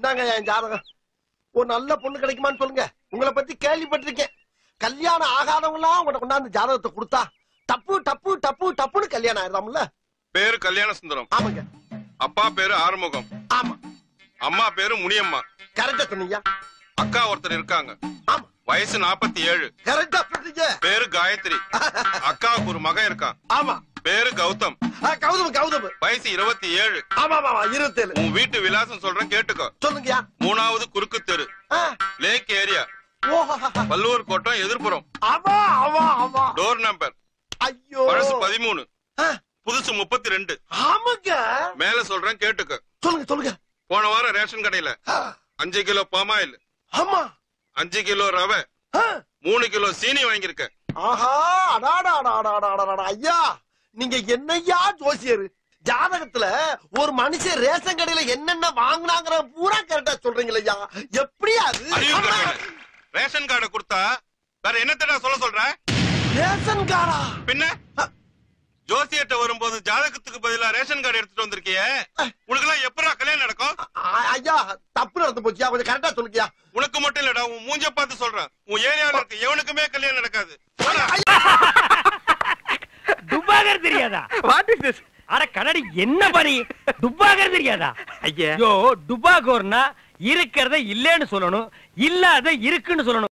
இந்தாங்க என் ஜாதகம் ஒரு நல்ல பொண்ணு கிடைக்குமான்னு சொல்லுங்க உங்களை பத்தி கேள்விப்பட்டிருக்கேன் கல்யாணம் ஆகாதவங்களாம் உங்கள்ட்ட கொண்டாந்து ஜாதகத்தை கொடுத்தா டப்பு டப்பு டப்பு டப்புன்னு கல்யாணம் ஆயிரலாம்ல பேரு கல்யாண சுந்தரம் ஆமாங்க அப்பா பேரு ஆறுமுகம் ஆமா அம்மா பேரு முனியம்மா கரெக்டா சொன்னீங்க அக்கா ஒருத்தர் இருக்காங்க ஆமா வயசு நாற்பத்தி ஏழு கரெக்டா சொன்னீங்க பேரு காயத்ரி அக்காவுக்கு ஒரு மகன் இருக்கான் ஆமா பேரு கௌதம் ஆ, கௌதம் கௌதம் வயசு இருபத்தி ஏழு ஆமா ஆமா ஆமா இருபத்தேழு உன் வீட்டு விலாசம் சொல்றேன் கேட்டுக்கோ சொல்லுங்கயா மூணாவது குறுக்கு தெரு ஆ, லேக் ஏரியா ஓஹோ பல்லூர் கோட்டம் எதிர்ப்புறம் ஆமா ஆமா ஆமா டோர் நம்பர் ஐயோ பழசு பதிமூணு ஆ, புதுசு முப்பத்தி ரெண்டு ஆமாங்க மேல சொல்றேன் கேட்டுக்க சொல்லுங்க சொல்லுங்க போன வாரம் ரேஷன் கடையில ஆ, அஞ்சு கிலோ பாமாயில் ஆமா அஞ்சு கிலோ ரவை ஆ, மூணு கிலோ சீனி வாங்கியிருக்க ஆஹா அடாடா அடாடா அடாடா, அடாடா ஐயா நீங்க என்னய்யா ஜோசியர் ஜாதகத்துல ஒரு மனுஷன் ரேஷன் கடையில என்னென்ன வாங்குனாங்கிற பூரா கரெக்டா சொல்றீங்களா ஐயா எப்படியா அது அறிவு ஆமா. கட்டணம். ரேஷன் கார்டை கொடுத்தா வேற என்னத்தடா சொல்ல சொல்ற ரேஷன் கார்டா பின்ன ஜோசியர்ட்ட வரும்போது ஜாதகத்துக்கு பதிலா ரேஷன் கார்டு எடுத்துட்டு வந்திருக்கியே உனக்கு எல்லாம் எப்படா கல்யாணம் நடக்கும் ஆ, ஐயா தப்பு நடந்து போச்சியா கொஞ்சம் கரெக்டா சொல்லுங்கயா உனக்கு மட்டும் இல்லடா உன் மூஞ்ச பார்த்து சொல்றேன் உன் ஏரியால இருக்க எவனுக்குமே கல்யாணம் நடக்காது போடா. துப்பாகர் தெரியாதா வாட் இஸ் திஸ் அட கண்ணாடி என்ன பணி துப்பாகர் தெரியாதா ஐயா ஐயோ டுபாகோர்னா இருக்கிறத இல்லைன்னு சொல்லணும் இல்லாத இருக்குன்னு சொல்லணும்